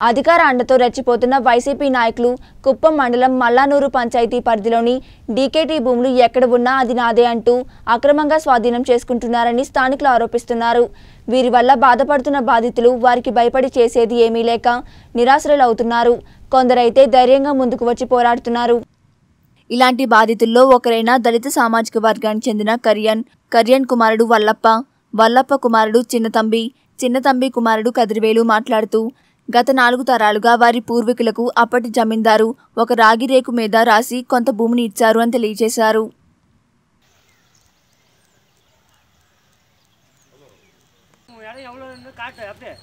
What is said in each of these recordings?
అధికార అండతో రెచ్చిపోతున్న వైసీపీ నాయకులు కుప్పం మండలం మల్లానూరు పంచాయతీ పరిధిలోని డీకేటీ భూములు ఎక్కడ ఉన్నా అది నాదే అంటూ అక్రమంగా స్వాధీనం చేసుకుంటున్నారని స్థానికులు ఆరోపిస్తున్నారు వీరి వల్ల బాధపడుతున్న బాధితులు వారికి భయపడి చేసేది ఏమీ లేక నిరాశ్రయులవుతున్నారు కొందరైతే ధైర్యంగా ముందుకు వచ్చి పోరాడుతున్నారు ఇలాంటి బాధితుల్లో ఒకరైన దళిత సామాజిక వర్గానికి చెందిన కరియన్ కరియన్ కుమారుడు వల్లప్ప వల్లప్ప కుమారుడు చిన్నతంబి చిన్నతంబి కుమారుడు కదిరివేలు మాట్లాడుతూ గత నాలుగు తరాలుగా వారి పూర్వీకులకు అప్పటి జమీందారు ఒక రాగి రేకు మీద రాసి కొంత భూమిని ఇచ్చారు అని తెలియజేశారు இடம் எவ்வளோ இருந்து காட்டு அப்படியே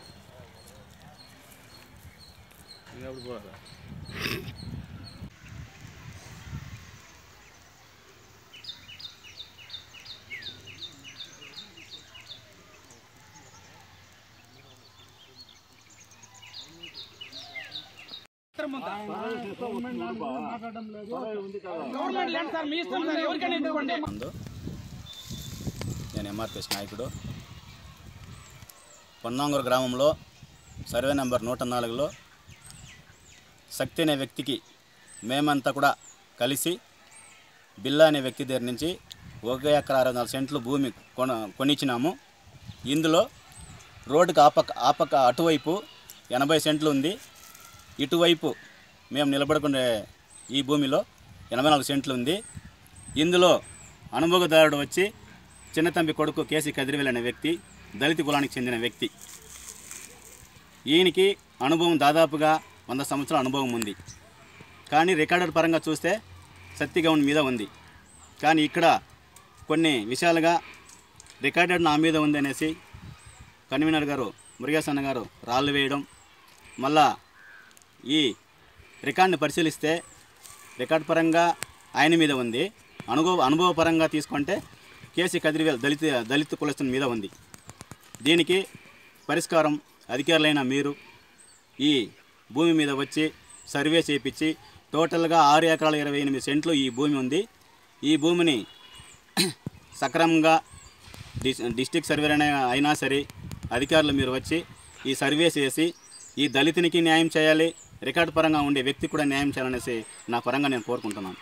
గవర్నమెంట్ ల్యాండ్ సార్ మీ ఇష్టం సార్ ఎవరికైనా ఇవ్వండి ముందు నేను ఎంఆర్పిఎస్ నాయకుడు పొన్నాంగూరు గ్రామంలో సర్వే నెంబర్ నూట నాలుగులో శక్తి అనే వ్యక్తికి మేమంతా కూడా కలిసి బిల్లా అనే వ్యక్తి దగ్గర నుంచి ఒక ఎకరా అరవై నాలుగు సెంట్లు భూమి కొన కొనిచ్చినాము ఇందులో రోడ్డుకి ఆపక ఆపక అటువైపు ఎనభై సెంట్లు ఉంది ఇటువైపు మేము నిలబడుకునే ఈ భూమిలో ఎనభై నాలుగు సెంట్లు ఉంది ఇందులో అనుభవదారుడు వచ్చి చిన్నతంబి కొడుకు కేసీ కదిరివేల్ అనే వ్యక్తి దళిత కులానికి చెందిన వ్యక్తి ఈయనకి అనుభవం దాదాపుగా వంద సంవత్సరాల అనుభవం ఉంది కానీ రికార్డర్ పరంగా చూస్తే సత్యగౌన్ మీద ఉంది కానీ ఇక్కడ కొన్ని విషయాలుగా రికార్డెడ్ నా మీద ఉంది అనేసి కన్వీనర్ గారు మురుగేశన్న గారు రాళ్ళు వేయడం మళ్ళా ఈ రికార్డుని పరిశీలిస్తే రికార్డ్ పరంగా ఆయన మీద ఉంది అనుభవ అనుభవపరంగా తీసుకుంటే కేసీ కదిరివేల్ దళిత దళిత కులస్తుని మీద ఉంది దీనికి పరిష్కారం అధికారులైన మీరు ఈ భూమి మీద వచ్చి సర్వే చేయించి టోటల్గా ఆరు ఎకరాల ఇరవై ఎనిమిది సెంట్లు ఈ భూమి ఉంది ఈ భూమిని సక్రమంగా డిస్ డిస్టిక్ సర్వే అయినా సరే అధికారులు మీరు వచ్చి ఈ సర్వే చేసి ఈ దళితునికి న్యాయం చేయాలి రికార్డు పరంగా ఉండే వ్యక్తి కూడా న్యాయం చేయాలనేసి నా పరంగా నేను కోరుకుంటున్నాను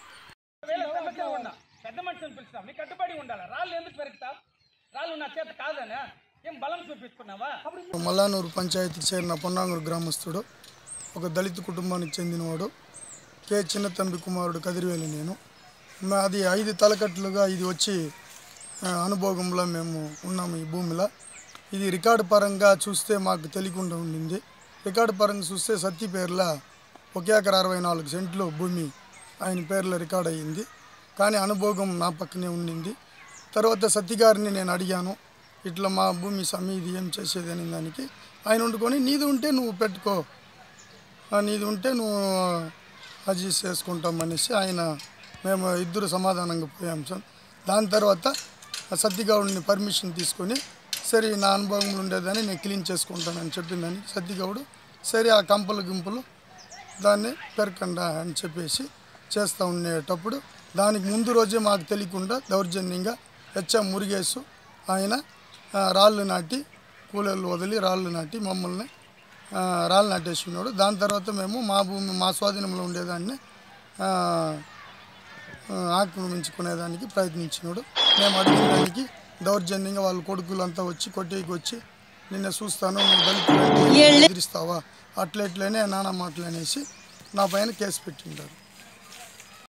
పెద్ద మనుషులు పిలుస్తాం నీకు కట్టుబడి ఉండాలి రాళ్ళు ఎందుకు పెరుగుతావు రాళ్ళు నా చేత కాదనా ఏం బలం చూపించుకున్నావా మల్లానూరు పంచాయతీకి చేరిన పొన్నాంగూరు గ్రామస్తుడు ఒక దళిత కుటుంబానికి చెందినవాడు కే చిన్నతంబి కుమారుడు కదిరివేలి నేను మాది ఐదు తలకట్లుగా ఇది వచ్చి ఆ, అనుభోగంలో మేము ఉన్నాము ఈ భూమిలో ఇది రికార్డు పరంగా చూస్తే మాకు తెలియకుండా ఉండింది రికార్డు పరంగా చూస్తే సత్తి పేర్ల ఒక ఎకర అరవై నాలుగు సెంట్లు భూమి ఆయన పేర్లో రికార్డ్ అయ్యింది కానీ అనుభోగం నా పక్కనే ఉండింది తర్వాత సత్తి గారిని నేను అడిగాను ఇట్లా మా భూమి సమి ఇది ఏం చేసేది అనే దానికి ఆయన వండుకొని నీది ఉంటే నువ్వు పెట్టుకో ఆ, నీది ఉంటే నువ్వు అజీజ్ చేసుకుంటాం అనేసి ఆయన మేము ఇద్దరు సమాధానంగా పోయాం సార్ దాని తర్వాత ఆ సత్తిగౌడ్ని పర్మిషన్ తీసుకొని సరే నా అనుభవంలో ఉండేదని నేను క్లీన్ చేసుకుంటానని చెప్పిందని సత్తిగౌడు సరే ఆ కంపలు గింపులు దాన్ని పెరకండా అని చెప్పేసి చేస్తూ ఉండేటప్పుడు దానికి ముందు రోజే మాకు తెలియకుండా దౌర్జన్యంగా హెచ్ఎం మురిగేసు ఆయన ఆ, రాళ్ళు నాటి కూలీలు వదిలి రాళ్ళు నాటి మమ్మల్ని ఆ, రాళ్ళు నాటేసుకున్నాడు దాని తర్వాత మేము మా భూమి మా స్వాధీనంలో ఉండేదాన్ని ఆ, ఆ, ఆక్రమించుకునేదానికి ప్రయత్నించినాడు మేము అడిగిన దానికి దౌర్జన్యంగా వాళ్ళ కొడుకులంతా వచ్చి కొట్టేకి వచ్చి నిన్న చూస్తాను నువ్వు దళితులు ఎదిరిస్తావా అట్లెట్లనే నానా మాటలు అనేసి నా పైన కేసు పెట్టింటారు